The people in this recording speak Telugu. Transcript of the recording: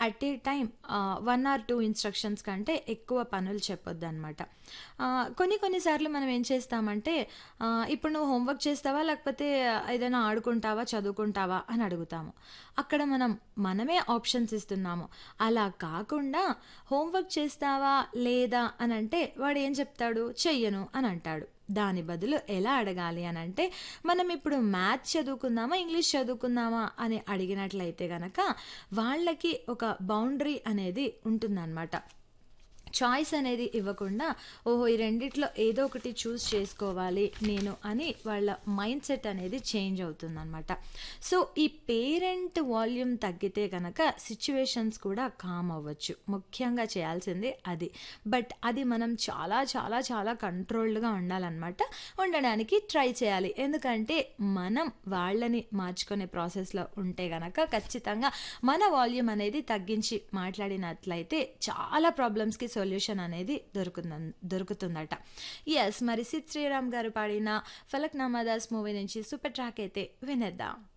at a time one or two instructions కంటే ఎక్కువ పనులు చెప్పొద్దు అనమాట కొన్ని కొన్నిసార్లు మనం ఏం చేస్తామంటే ఆ, ఇప్పుడు నువ్వు హోంవర్క్ చేస్తావా లేకపోతే ఏదైనా ఆడుకుంటావా చదువుకుంటావా అని అడుగుతాము అక్కడ మనం మనమే ఆప్షన్స్ ఇస్తున్నాము అలా కాకుండా హోంవర్క్ చేస్తావా లేదా అని అంటే వాడు ఏం చెప్తాడు చెయ్యను అని అంటాడు దాని బదులు ఎలా అడగాలి అని అంటే మనం ఇప్పుడు మ్యాథ్స్ చదువుకుందామా ఇంగ్లీష్ చదువుకుందామా అని అడిగినట్లయితే గనక వాళ్ళకి ఒక బౌండరీ అనేది ఉంటుందన్నమాట చాయిస్ అనేది ఇవ్వకుండా ఓహో ఈ రెండిట్లో ఏదో ఒకటి చూస్ చేసుకోవాలి నేను అని వాళ్ళ మైండ్ సెట్ అనేది చేంజ్ అవుతుందన్నమాట సో ఈ పేరెంట్ వాల్యూమ్ తగ్గితే కనుక సిచ్యువేషన్స్ కూడా కామ్ అవ్వచ్చు ముఖ్యంగా చేయాల్సింది అది బట్ అది మనం చాలా చాలా చాలా కంట్రోల్డ్గా ఉండాలన్నమాట ఉండడానికి ట్రై చేయాలి ఎందుకంటే మనం వాళ్ళని మార్చుకునే ప్రాసెస్లో ఉంటే గనక ఖచ్చితంగా మన వాల్యూమ్ అనేది తగ్గించి మాట్లాడినట్లయితే చాలా ప్రాబ్లమ్స్కి సొల్యూషన్ అనేది దొరుకుతుంద దొరుకుతుందట ఎస్ మరి సిద్ శ్రీరామ్ గారు పాడిన ఫలక్ నామాదాస్ మూవీ నుంచి సూపర్ ట్రాక్ అయితే వినేద్దాం